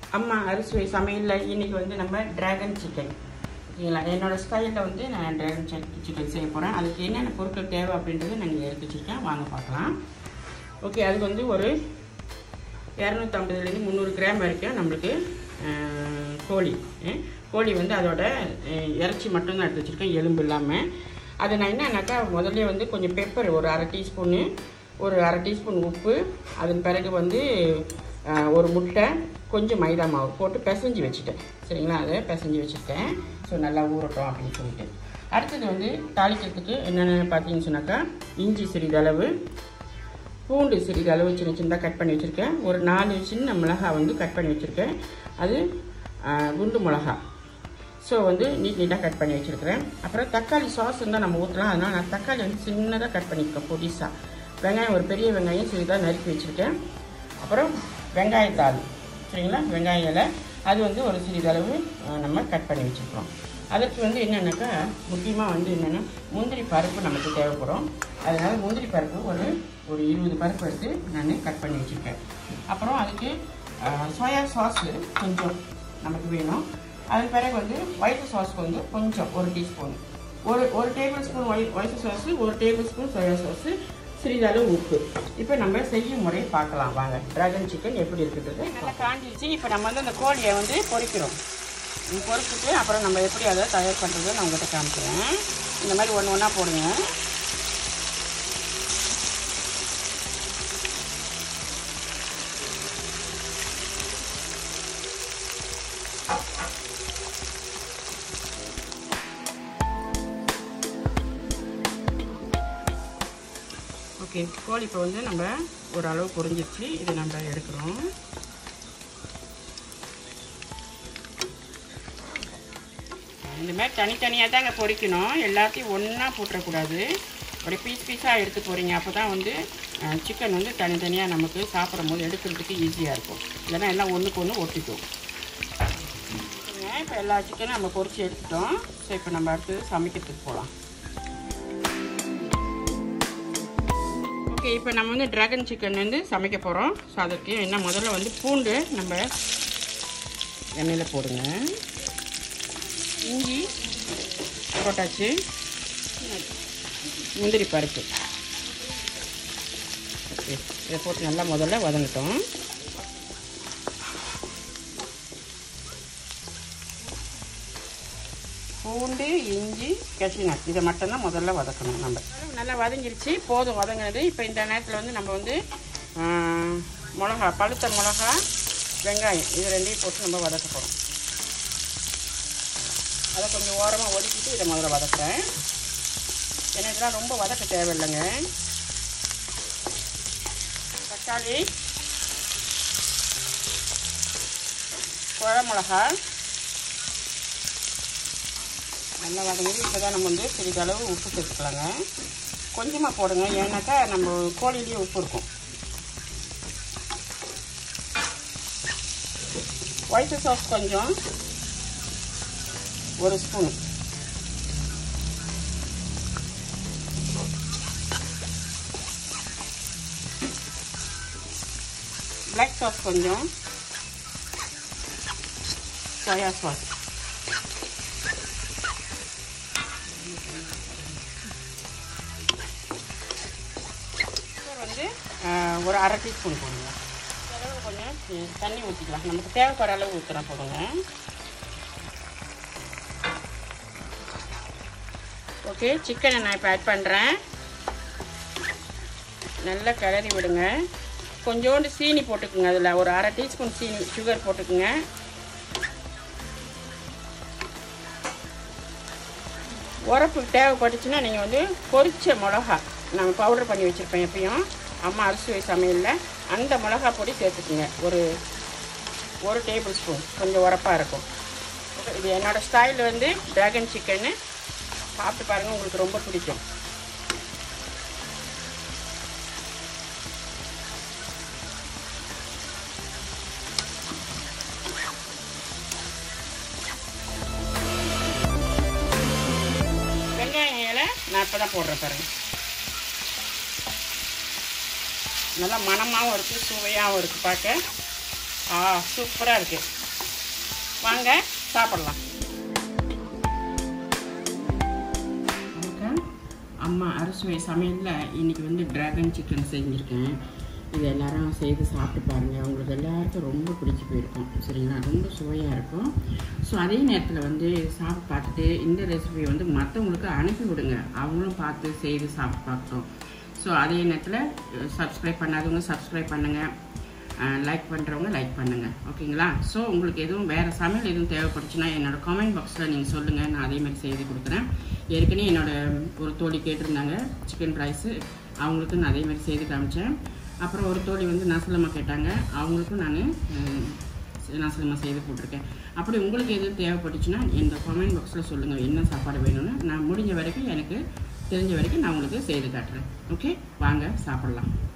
அம்மா அரிசுவை சமையலில் இன்னைக்கு வந்து நம்ம டிராகன் சிக்கன் ஓகேங்களா என்னோட ஸ்டைலில் வந்து நான் டிராகன் சிக்கன் செய்ய போகிறேன் அதுக்கு என்னென்ன பொருட்கள் தேவை அப்படின்றது நான் எடுத்து வச்சுருக்கேன் வாங்க பார்க்கலாம் ஓகே அதுக்கு வந்து ஒரு இரநூத்தம்பதுலேருந்து முந்நூறு கிராம் வரைக்கும் நம்மளுக்கு அஹ், கோழி அஹ், கோழி வந்து அதோட அஹ், இறைச்சி மட்டும்தான் எடுத்து வச்சுருக்கேன் எலும்பு இல்லாமல் அதை நான் என்னன்னாக்கா முதல்ல வந்து கொஞ்சம் பெப்பர் ஒரு அரை டீஸ்பூனு ஒரு அரை டீஸ்பூன் உப்பு அதன் பிறகு வந்து அஹ், ஒரு முட்டை கொஞ்சம் மைதா மாவு போட்டு பிசைஞ்சு வச்சுட்டேன் சரிங்களா அதை பிசைஞ்சு வச்சுட்டேன் ஸோ நல்லா ஊறட்டும் அப்படின்னு சொல்லிட்டு அடுத்தது வந்து தாளிக்கிறதுக்கு என்னென்னு பார்த்தீங்கன்னு சொன்னாக்கா இஞ்சி சிறிதளவு பூண்டு சிறிதளவு சின்ன சின்னதாக கட் பண்ணி வச்சுருக்கேன் ஒரு நாலு சின்ன மிளகா வந்து கட் பண்ணி வச்சுருக்கேன் அது ஆ, குண்டு மிளகா ஸோ வந்து நீட் நீட்டாக கட் பண்ணி வச்சுருக்கிறேன் அப்புறம் தக்காளி சாஸ் இருந்தால் நம்ம ஊற்றலாம் அதனால் நான் தக்காளி வந்து சின்னதாக கட் பண்ணியிருக்கேன் பொடிசாக வெங்காயம் ஒரு பெரிய வெங்காயம் சிறிதாக நறுக்கி வச்சுருக்கேன் அப்புறம் வெங்காயத்தாள் சரிங்களா வெங்காய இலை அது வந்து ஒரு சிறிதளவு ஆ, நம்ம கட் பண்ணி வச்சுருக்கோம் அதற்கு வந்து என்னென்னாக்கா முக்கியமாக வந்து என்னென்னா முந்திரி பருப்பு நமக்கு தேவைப்படும் அதனால் முந்திரி பருப்பு ஒரு ஒரு இருபது பருப்பு எடுத்து நான் கட் பண்ணி வச்சுருக்கேன் அப்புறம் அதுக்கு சோயா சாஸு கொஞ்சம் நமக்கு வேணும் அது பிறகு வந்து ஒயிட் சாஸ்க்கு வந்து கொஞ்சம் ஒரு டீஸ்பூன் ஒரு ஒரு tablespoon white white sauce ஒரு டேபிள் ஸ்பூன் சோயா சாஸு சிறிதளவு உப்பு இப்போ நம்ம செய்யும் முறை பார்க்கலாம் வாங்க டிராகன் சிக்கன் எப்படி இருக்குன்றது நல்லா காஞ்சிச்சு இப்போ நம்ம வந்து அந்த கோழியை வந்து பொரிக்கிறோம் இது பொரிச்சிட்டு அப்புறம் நம்ம எப்படி அதை தயார் பண்ணுறது நான் உங்கள்கிட்ட காமிக்கிறேன் இந்த மாதிரி ஒன்று ஒன்றா போடுங்க ஓகே கோழி இப்போ வந்து நம்ம ஓரளவு பொரிஞ்சிருச்சு இதை நம்ம எடுக்கிறோம் இந்த மாதிரி தனித்தனியாக தாங்க பொரிக்கணும் எல்லாத்தையும் ஒன்றா போட்டுறக்கூடாது ஒரு பீஸ் பீஸாக எடுத்து போகிறீங்க அப்போ தான் வந்து சிக்கன் வந்து தனித்தனியாக நமக்கு சாப்பிடும் போது எடுக்கிறதுக்கு ஈஸியாக இருக்கும் இல்லைன்னா எல்லாம் ஒன்றுக்கு ஒன்று ஒட்டிக்கும் இப்போ எல்லா சிக்கனும் நம்ம பொரிச்சு எடுத்துட்டோம் ஸோ இப்போ நம்ம அடுத்து சமைக்கிறதுக்கு போகலாம் ஓகே இப்போ நம்ம வந்து டிராகன் சிக்கன் வந்து சமைக்க போகிறோம் ஸோ அதுக்கு என்ன முதல்ல வந்து பூண்டு நம்ம எண்ணெயில் போடுங்க இஞ்சி போட்டாச்சு முந்திரி பருப்பு ஓகே இதை போட்டு நல்லா முதல்ல வதங்கட்டும் பூண்டு இஞ்சி கசினட் இதை மட்டும்தான் முதல்ல வதக்கணும் நம்ம நல்லா வதங்கிருச்சு போதும் வதங்கினது இப்போ இந்த நேரத்தில் வந்து நம்ம வந்து ஆ, மிளகா பழுத்த மிளகா வெங்காயம் இது ரெண்டையும் போட்டு நம்ம வதக்க போகிறோம் அதை கொஞ்சம் ஓரமாக ஒதுக்கிட்டு இதை முதல்ல வதக்குறேன் ஏன்னா இதெல்லாம் ரொம்ப வதக்க தேவையில்லைங்க தக்காளி குழமிளகா நல்லா வதங்கி இப்போ தான் நம்ம வந்து சிறிதளவு உப்பு சேர்த்துக்கலாங்க கொஞ்சமாக போடுங்க ஏன்னாக்கா நம்ம கோழிலேயே உப்பு இருக்கும் ஒயிட் சாஸ் கொஞ்சம் ஒரு ஸ்பூன் பிளாக் சாஸ் கொஞ்சம் சோயா சாஸ் வந்து ஆஹ், ஒரு அரை டீஸ்பூன் போடுங்க இந்த அளவு கொஞ்சம் ம், தண்ணி ஊற்றிக்கலாம் நமக்கு தேவைப்படுற அளவு ஊற்றுனா போடுங்க ஓகே சிக்கனை நான் இப்போ ஆட் பண்ணுறேன் நல்லா கிளறி விடுங்க கொஞ்சோண்டு சீனி போட்டுக்குங்க அதில் ஒரு அரை டீஸ்பூன் சீனி சுகர் போட்டுக்குங்க உரப்பு தேவைப்பட்டுச்சுன்னா நீங்கள் வந்து பொரிச்ச மிளகா நான் பவுடர் பண்ணி வச்சுருப்பேன் எப்பயும் அம்மா அரிசி சமையலில் அந்த மிளகா பொடி சேர்த்துக்குங்க ஒரு ஒரு டேபிள் ஸ்பூன் கொஞ்சம் உரப்பாக இருக்கும் Okay, இது என்னோடய ஸ்டைல் வந்து டிராகன் சிக்கன்னு சாப்பிட்டு பாருங்கள் உங்களுக்கு ரொம்ப பிடிக்கும் வெங்காயம் இலை நான் இப்போ தான் போடுறேன் பாருங்க நல்லா மணமாகவும் இருக்குது சுவையாகவும் இருக்குது பார்க்க ஆ சூப்பராக இருக்குது வாங்க சாப்பிடலாம் வணக்கம் அம்மா அறுசுவை சமையலில் இன்றைக்கி வந்து ட்ராகன் சிக்கன் செஞ்சுருக்கேன் இது எல்லாரும் செய்து சாப்பிட்டு பாருங்கள் உங்களுக்கு எல்லாருக்கும் ரொம்ப பிடிச்சி போயிருக்கும் சரிங்களா ரொம்ப சுவையாக இருக்கும் ஸோ அதே நேரத்தில் வந்து சாப்பிட்டு பார்த்துட்டு இந்த ரெசிபியை வந்து மற்றவங்களுக்கு அனுப்பி விடுங்க அவங்களும் பார்த்து செய்து சாப்பிட்டு பார்க்கட்டும் ஸோ அதே நேரத்தில் சப்ஸ்கிரைப் பண்ணாதவங்க சப்ஸ்கிரைப் பண்ணுங்கள் லைக் பண்ணுறவங்க லைக் பண்ணுங்கள் ஓகேங்களா ஸோ உங்களுக்கு எதுவும் வேறு சமையல் எதுவும் தேவைப்பட்டுச்சுன்னா என்னோடய காமெண்ட் பாக்ஸில் நீங்கள் சொல்லுங்கள் நான் அதேமாதிரி செய்து கொடுக்குறேன் ஏற்கனவே என்னோட ஒரு தோழி கேட்டிருந்தாங்க சிக்கன் ரைஸு அவங்களுக்கும் நான் அதேமாதிரி செய்து காமிச்சேன் அப்புறம் ஒரு தோழி வந்து நசலமாக கேட்டாங்க அவங்களுக்கும் நான் நசலமாக செய்து போட்டிருக்கேன் அப்படி உங்களுக்கு எதுவும் தேவைப்பட்டுச்சுன்னா இந்த காமெண்ட் பாக்ஸில் சொல்லுங்கள் என்ன சாப்பாடு வேணும்னு நான் முடிஞ்ச வரைக்கும் எனக்கு தெரிஞ்ச வரைக்கும் நான் உங்களுக்கு செய்து காட்டுறேன் ஓகே வாங்க சாப்பிட்லாம்